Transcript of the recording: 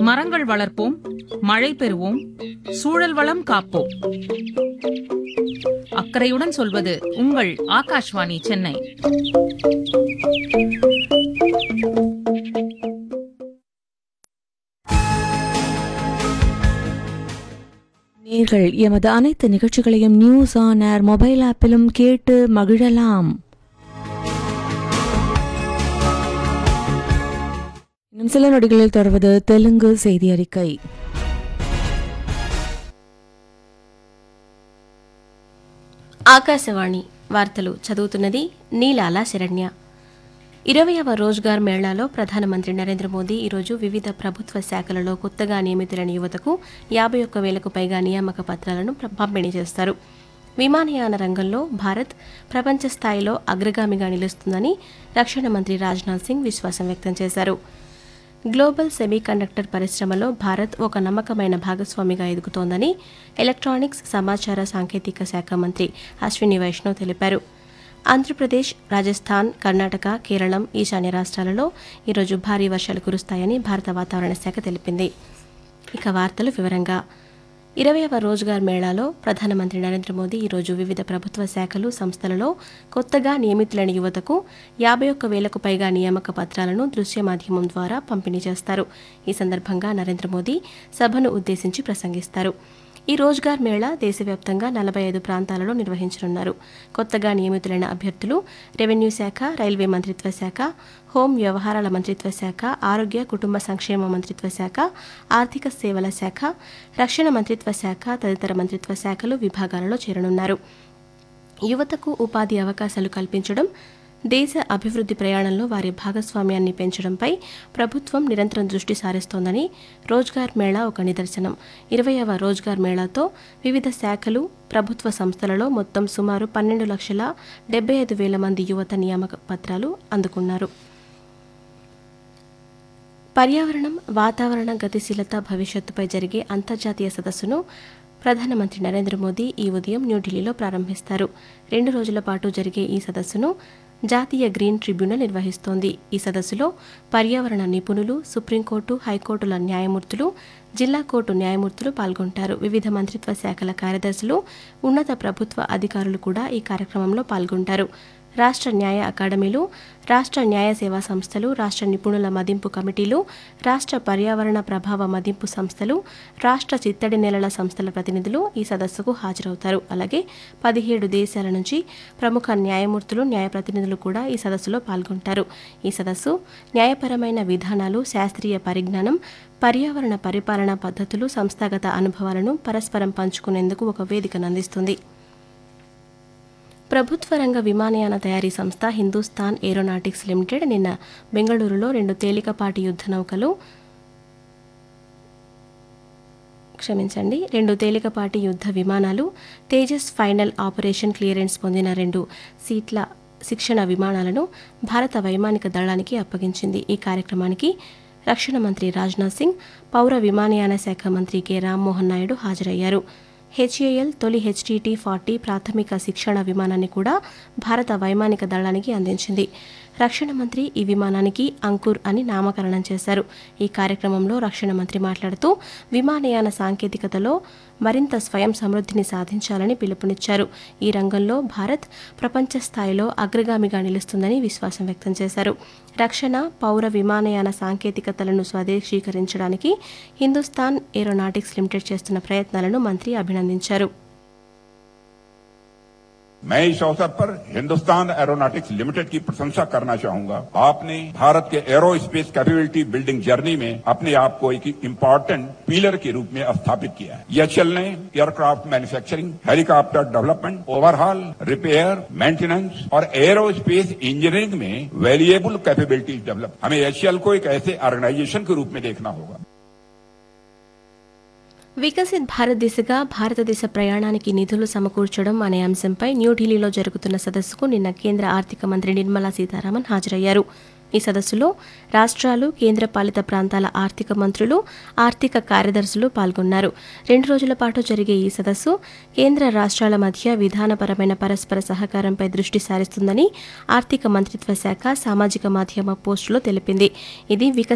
மரங்கள் வளர்ப்போம் மழை பெறுவோம் சூழல் வளம் காப்போம் அக்கறையுடன் சொல்வது உங்கள் ஆகாஷ்வாணி சென்னை நேர்கள் எமது அனைத்து நிகழ்ச்சிகளையும் நியூஸ் ஆன் ஏர் மொபைல் ஆப்பிலும் கேட்டு மகிழலாம் இன்னும் சில நொடிகளில் தொடர்வது தெலுங்கு செய்தி அறிக்கை ఆకాశవాణి వార్తలు చదువుతున్నది నీలాల శరణ్య ఇరవయవ రోజ్గార్ మేళాలో ప్రధానమంత్రి నరేంద్ర మోదీ ఈరోజు వివిధ ప్రభుత్వ శాఖలలో కొత్తగా నియమితులైన యువతకు యాభై ఒక్క వేలకు పైగా నియామక పత్రాలను ప్ర- పంపిణీ చేస్తారు విమానయాన రంగంలో భారత్ ప్రపంచ స్థాయిలో అగ్రగామిగా నిలుస్తుందని రక్షణ మంత్రి రాజ్నాథ్ సింగ్ విశ్వాసం వ్యక్తం చేశారు గ్లోబల్ సెమీకండక్టర్ పరిశ్రమలో భారత్ ఒక నమ్మకమైన భాగస్వామిగా ఎదుగుతోందని ఎలక్ట్రానిక్స్ సమాచార సాంకేతిక శాఖ మంత్రి అశ్విని వైష్ణవ్ తెలిపారు ఆంధ్రప్రదేశ్ రాజస్థాన్ కర్ణాటక కేరళం ఈశాన్య రాష్ట్రాలలో ఈరోజు భారీ వర్షాలు కురుస్తాయని భారత వాతావరణ శాఖ తెలిపింది ఇక వార్తలు వివరంగా ఇరవైవ రోజ్గార్ మేళాలో ప్రధానమంత్రి నరేంద్ర మోదీ ఈరోజు వివిధ ప్రభుత్వ శాఖలు సంస్థలలో కొత్తగా నియమితులైన యువతకు యాభై ఒక్క వేలకు పైగా నియామక పత్రాలను దృశ్య మాధ్యమం ద్వారా పంపిణీ చేస్తారు ఈ సందర్భంగా నరేంద్ర మోదీ సభను ఉద్దేశించి ప్రసంగిస్తారు ఈ రోజ్గార్ మేళా దేశవ్యాప్తంగా నలభై ఐదు ప్రాంతాలలో నిర్వహించనున్నారు కొత్తగా నియమితులైన అభ్యర్థులు రెవెన్యూ శాఖ రైల్వే మంత్రిత్వ శాఖ హోం వ్యవహారాల మంత్రిత్వ శాఖ ఆరోగ్య కుటుంబ సంక్షేమ మంత్రిత్వ శాఖ ఆర్థిక సేవల శాఖ రక్షణ మంత్రిత్వ శాఖ తదితర మంత్రిత్వ శాఖలు విభాగాలలో చేరనున్నారు యువతకు ఉపాధి అవకాశాలు కల్పించడం దేశ అభివృద్ధి ప్రయాణంలో వారి భాగస్వామ్యాన్ని పెంచడంపై ప్రభుత్వం నిరంతరం దృష్టి సారిస్తోందని రోజ్గార్ మేళా ఒక నిదర్శనం ఇరవైవ రోజ్గార్ మేళాతో వివిధ శాఖలు ప్రభుత్వ సంస్థలలో మొత్తం సుమారు పన్నెండు లక్షల డెబ్బై ఐదు వేల మంది యువత నియామక పత్రాలు అందుకున్నారు పర్యావరణం వాతావరణ గతిశీలత భవిష్యత్తుపై జరిగే అంతర్జాతీయ సదస్సును ప్రధానమంత్రి నరేంద్ర మోదీ ఈ ఉదయం న్యూఢిల్లీలో ప్రారంభిస్తారు రెండు రోజుల పాటు జరిగే ఈ సదస్సును జాతీయ గ్రీన్ ట్రిబ్యునల్ నిర్వహిస్తోంది ఈ సదస్సులో పర్యావరణ నిపుణులు సుప్రీంకోర్టు హైకోర్టుల న్యాయమూర్తులు జిల్లా కోర్టు న్యాయమూర్తులు పాల్గొంటారు వివిధ మంత్రిత్వ శాఖల కార్యదర్శులు ఉన్నత ప్రభుత్వ అధికారులు కూడా ఈ కార్యక్రమంలో పాల్గొంటారు రాష్ట్ర న్యాయ అకాడమీలు రాష్ట్ర న్యాయ సేవా సంస్థలు రాష్ట్ర నిపుణుల మదింపు కమిటీలు రాష్ట్ర పర్యావరణ ప్రభావ మదింపు సంస్థలు రాష్ట్ర చిత్తడి నేలల సంస్థల ప్రతినిధులు ఈ సదస్సుకు హాజరవుతారు అలాగే పదిహేడు దేశాల నుంచి ప్రముఖ న్యాయమూర్తులు న్యాయ ప్రతినిధులు కూడా ఈ సదస్సులో పాల్గొంటారు ఈ సదస్సు న్యాయపరమైన విధానాలు శాస్త్రీయ పరిజ్ఞానం పర్యావరణ పరిపాలనా పద్ధతులు సంస్థాగత అనుభవాలను పరస్పరం పంచుకునేందుకు ఒక వేదికను అందిస్తుంది ప్రభుత్వ రంగ విమానయాన తయారీ సంస్థ హిందుస్థాన్ ఏరోనాటిక్స్ లిమిటెడ్ నిన్న బెంగళూరులో రెండు తేలికపాటి యుద్ధ నౌకలు క్షమించండి రెండు తేలికపాటి యుద్ధ విమానాలు తేజస్ ఫైనల్ ఆపరేషన్ క్లియరెన్స్ పొందిన రెండు సీట్ల శిక్షణ విమానాలను భారత వైమానిక దళానికి అప్పగించింది ఈ కార్యక్రమానికి రక్షణ మంత్రి రాజ్నాథ్ సింగ్ పౌర విమానయాన శాఖ మంత్రి కె రామ్మోహన్ నాయుడు హాజరయ్యారు హెచ్ఏఎల్ తొలి హెచ్టీటీ ఫార్టీ ప్రాథమిక శిక్షణ విమానాన్ని కూడా భారత వైమానిక దళానికి అందించింది రక్షణ మంత్రి ఈ విమానానికి అంకుర్ అని నామకరణం చేశారు ఈ కార్యక్రమంలో రక్షణ మంత్రి మాట్లాడుతూ విమానయాన సాంకేతికతలో మరింత స్వయం సమృద్ధిని సాధించాలని పిలుపునిచ్చారు ఈ రంగంలో భారత్ ప్రపంచ స్థాయిలో అగ్రగామిగా నిలుస్తుందని విశ్వాసం వ్యక్తం చేశారు రక్షణ పౌర విమానయాన సాంకేతికతలను స్వదేశీకరించడానికి హిందుస్థాన్ ఏరోనాటిక్స్ లిమిటెడ్ చేస్తున్న ప్రయత్నాలను మంత్రి అభినందించారు मैं इस अवसर पर हिंदुस्तान एरोनॉटिक्स लिमिटेड की प्रशंसा करना चाहूंगा आपने भारत के aerospace capability building journey में अपने आप को एक इम्पोर्टेंट पिलर के रूप में स्थापित किया है एचएल ने aircraft manufacturing helicopter development overhaul repair maintenance और एरो स्पेस इंजीनियरिंग में वैल्यूएबल कैपेबिलिटीज डेवलप हमें एचएल को एक ऐसे ऑर्गेनाइजेशन के रूप में देखना होगा వికసిత్ భారత్ దిశగా భారతదేశ ప్రయాణానికి నిధులు సమకూర్చడం అనే అంశంపై న్యూఢిల్లీలో జరుగుతున్న సదస్సుకు నిన్న కేంద్ర ఆర్థిక మంత్రి నిర్మలా సీతారామన్ హాజరయ్యారు ఈ సదస్సులో రాష్ట్రాలు కేంద్రపాలిత ప్రాంతాల ఆర్థిక మంత్రులు ఆర్థిక కార్యదర్శులు పాల్గొన్నారు రెండు రోజుల పాటు జరిగే ఈ సదస్సు కేంద్ర రాష్ట్రాల మధ్య విధానపరమైన పరస్పర సహకారంపై దృష్టి సారిస్తుందని ఆర్థిక మంత్రిత్వ శాఖ సామాజిక మాధ్యమ పోస్టులో తెలిపింది ఇది వికసిత్